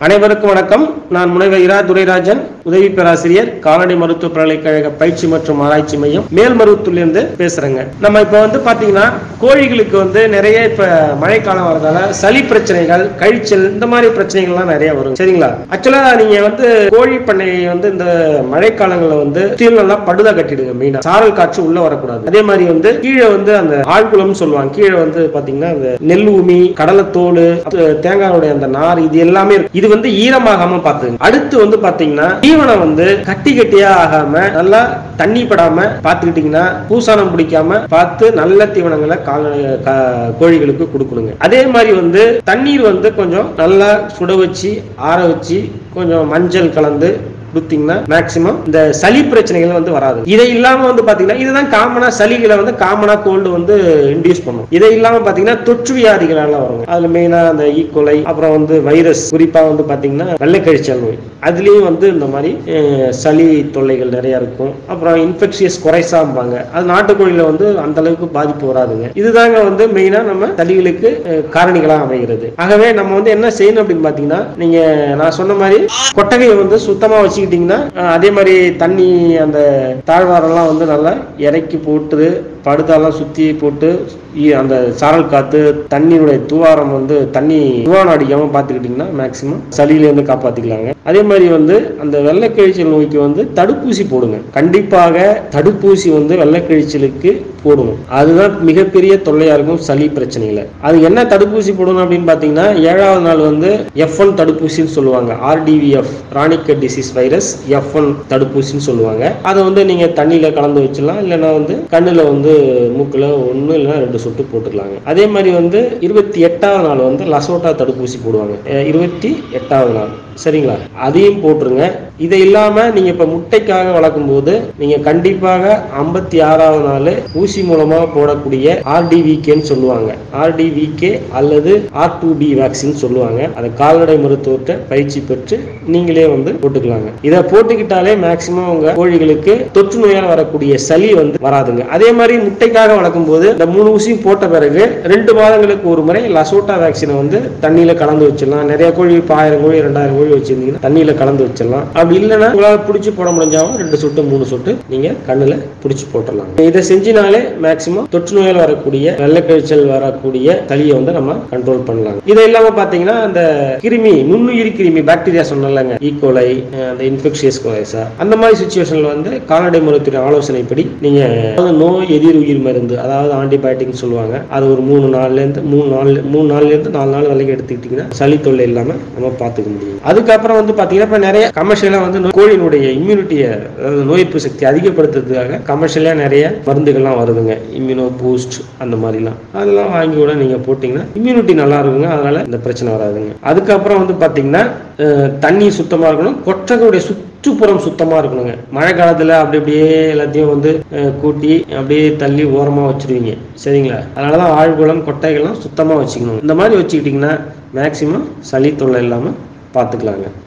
அனைவருக்கும் வணக்கம் நான் முனைவர் இரா துரைராஜன் உதவி பேராசிரியர் கால்நடை மருத்துவ பல்கலைக்கழக பயிற்சி மற்றும் ஆராய்ச்சி மையம் மேல்மருவத்தூர்லேருந்து பேசுறேங்க நம்ம இப்போ வந்து பாத்தீங்கன்னா கோழிகளுக்கு வந்து நிறைய இப்ப மழைக்காலம் வரதால சளி பிரச்சனைகள் கழிச்சல் இந்த மாதிரி பிரச்சனைகள்லாம் நிறைய வரும் சரிங்களா ஆக்சுவலா நீங்க வந்து கோழி பண்ணையை வந்து இந்த மழைக்காலங்களில் வந்து சுத்திலும் நல்லா படுதா கட்டிடுங்க மெயினா சாரல் காற்று உள்ள வரக்கூடாது அதே மாதிரி வந்து கீழே வந்து அந்த ஆழ்குளம் சொல்லுவாங்க கீழே வந்து பாத்தீங்கன்னா அந்த நெல் உமி கடலைத்தோல் தேங்காயோடைய அந்த நார் இது எல்லாமே இருக்கு. இது வந்து ஈரமாகாம பாத்துங்க அடுத்து வந்து பாத்தீங்கன்னா தீவனம் வந்து கட்டி கட்டியா ஆகாம நல்லா தண்ணி படாம பாத்துக்கிட்டீங்கன்னா பூசானம் பிடிக்காம பார்த்து நல்ல தீவனங்களை கால்நடை கா- கோழிகளுக்கு கொடுக்கணுங்க அதே மாதிரி வந்து தண்ணீர் வந்து கொஞ்சம் நல்லா சுட வச்சு ஆற வச்சு கொஞ்சம் மஞ்சள் கலந்து கொடுத்தீங்கன்னா மேக்சிமம் இந்த சளி பிரச்சனைகள் வந்து வராது இதை இல்லாம வந்து பாத்தீங்கன்னா இதுதான் காமனா சளிகளை வந்து காமனா கோல்டு வந்து இன்டியூஸ் பண்ணும் இதை இல்லாம பாத்தீங்கன்னா தொற்று வியாதிகளால வரும் அதுல மெயினா அந்த ஈக்கோலை அப்புறம் வந்து வைரஸ் குறிப்பா வந்து பாத்தீங்கன்னா வெள்ளைக்கழிச்சல் நோய் அதுலயும் வந்து இந்த மாதிரி அஹ், சளி தொல்லைகள் நிறைய இருக்கும் அப்புறம் இன்ஃபெக்ஷியஸ் குறைசாம்பாங்க அது நாட்டுக்கோழியில வந்து அந்த அளவுக்கு பாதிப்பு வராதுங்க இதுதாங்க வந்து மெயினா நம்ம சளிகளுக்கு அஹ், காரணிகளா அமைகிறது ஆகவே நம்ம வந்து என்ன செய்யணும் அப்படின்னு பாத்தீங்கன்னா நீங்க நான் சொன்ன மாதிரி கொட்டகையை வந்து சுத்தமா வச்சுக்கிட்டீங்கன்னா அஹ், அதே மாதிரி தண்ணி அந்த தாழ்வாரெல்லாம் வந்து நல்லா இறக்கி போட்டு படுதாலாம் சுத்தி போட்டு இ- அந்த சாரல் காத்து தண்ணியுடைய துவாரம் வந்து தண்ணி துவாரம் அடிக்காம பாத்துக்கிட்டீங்கன்னா மேக்சிமம் சளியில இருந்து காப்பாத்திக்கலாங்க அதே மாதிரி வந்து அந்த வெள்ளைக்கழிச்சல் நோய்க்கு வந்து தடுப்பூசி போடுங்க கண்டிப்பாக தடுப்பூசி வந்து வெள்ளைக்கழிச்சலுக்கு போடணும் அதுதான் மிகப்பெரிய தொல்லையா இருக்கும் சளி பிரச்சனையில அது என்ன தடுப்பூசி போடணும் அப்படின்னு பாத்தீங்கன்னா ஏழாவது நாள் வந்து எஃப் ஒன் தடுப்பூசின்னு சொல்லுவாங்க R D V F Ranikhet disease virus F one தடுப்பூசின்னு சொல்லுவாங்க அதை வந்து நீங்க தண்ணியில கலந்து வச்சிடலாம் இல்லைன்னா வந்து கண்ணுல வந்து மூக்குல ஒண்ணு இல்லைன்னா ரெண்டு சொட்டு போட்டுக்கலாங்க அதே மாதிரி வந்து இருபத்தி எட்டாவது நாள் வந்து லசோட்டா தடுப்பூசி போடுவாங்க அஹ் இருபத்தி எட்டாவது நாள் சரிங்களா அதையும் போட்டுருங்க இதை இல்லாம நீங்க இப்ப முட்டைக்காக வளர்க்கும் போது நீங்க கண்டிப்பாக ஐம்பத்தி ஆறாவது நாள் ஊசி மூலமா போடக்கூடிய ஆர்டிவிகேன்னு சொல்லுவாங்க ஆர்டிவிகே அல்லது ஆர் டூ பி வேக்சின் சொல்லுவாங்க அதை கால்நடை மருத்துவத்தை பயிற்சி பெற்று நீங்களே வந்து போட்டுக்கலாங்க இதை போட்டுக்கிட்டாலே மேக்சிமம் உங்க கோழிகளுக்கு தொற்று நோயால் வரக்கூடிய சளி வந்து வராதுங்க அதே மாதிரி முட்டைக்காக வளர்க்கும் போது இந்த மூணு ஊசியும் போட்ட பிறகு ரெண்டு மாதங்களுக்கு ஒரு முறை லசோட்டா வேக்சினை வந்து தண்ணியில கலந்து வச்சிடலாம் நிறைய கோழி இப்போ ஆயிரம் கோழி ரெண்டாயிரம் கோழி வச்சிருந்தீங்கன்னா தண்ணியில கலந்து வச்சிடலாம் அப்படி இல்லைன்னா உங்களால் பிடிச்சி போட முடிஞ்சாலும் ரெண்டு சொட்டு மூணு சொட்டு நீங்க கண்ணுல பிடிச்சி போட்டுடலாம் இதை செஞ்சினாலே மேக்சிமம் தொற்று நோயால் வரக்கூடிய வெள்ளைக்கழிச்சல் வரக்கூடிய சளியை வந்து நம்ம கண்ட்ரோல் பண்ணலாம் இதை இல்லாம பாத்தீங்கன்னா அந்த கிருமி நுண்ணுயிரி கிருமி பாக்டீரியா சொன்னலங்க ஈகோலை அந்த இன்ஃபெக்ஷியஸ் கொலைசா அந்த மாதிரி சுச்சுவேஷன்ல வந்து கால்நடை மருத்துவ ஆலோசனைப்படி நீங்க அதாவது நோய் எதிர் உயிர் மருந்து அதாவது ஆன்டிபயோட்டிக் சொல்லுவாங்க அது ஒரு மூணு நாள்ல இருந்து மூணு நாள் மூணு நாள்ல இருந்து நாலு நாள் வரைக்கும் எடுத்துக்கிட்டீங்கன்னா சளி தொல்லை இல்லாம நம்ம பார்த்துக்க முடியும் அதுக்கப்புறம் வந்து பாத்தீங்கன்னா இப்ப நிறைய கமர்ஷியலா வந்து நோய்- கோழியினுடைய இம்யூனிட்டியை அதாவது நோய் எதிர்ப்பு சக்தி அதிகப்படுத்துறதுக்காக கமர்ஷியலா நிறைய மருந்துகள்லாம் வருதுங்க இம்யூனோ பூஸ்ட் அந்த மாதிரிலாம் அதெல்லாம் வாங்கி கூட நீங்க போட்டீங்கன்னா இம்யூனிட்டி நல்லா இருக்குங்க அதனால இந்த பிரச்சனை வராதுங்க அதுக்கப்புறம் வந்து பாத்தீங்கன்னா அஹ், தண்ணி சுத்தமா இருக்கணும் கொட்டகையுடைய சுற்றுப்புறம் சுத்தமா இருக்கணுங்க மழை காலத்துல அப்படி அப்படியே எல்லாத்தையும் வந்து அஹ், கூட்டி அப்படியே தள்ளி ஓரமா வச்சிருவீங்க சரிங்களா அதனாலதான் ஆழ்குளம் கொட்டைகள்லாம் சுத்தமா வச்சுக்கணும் இந்த மாதிரி வச்சுக்கிட்டீங்கன்னா மேக்சிமம் சளி தொல்லை இல்லாம பார்த்துக்கலாங்க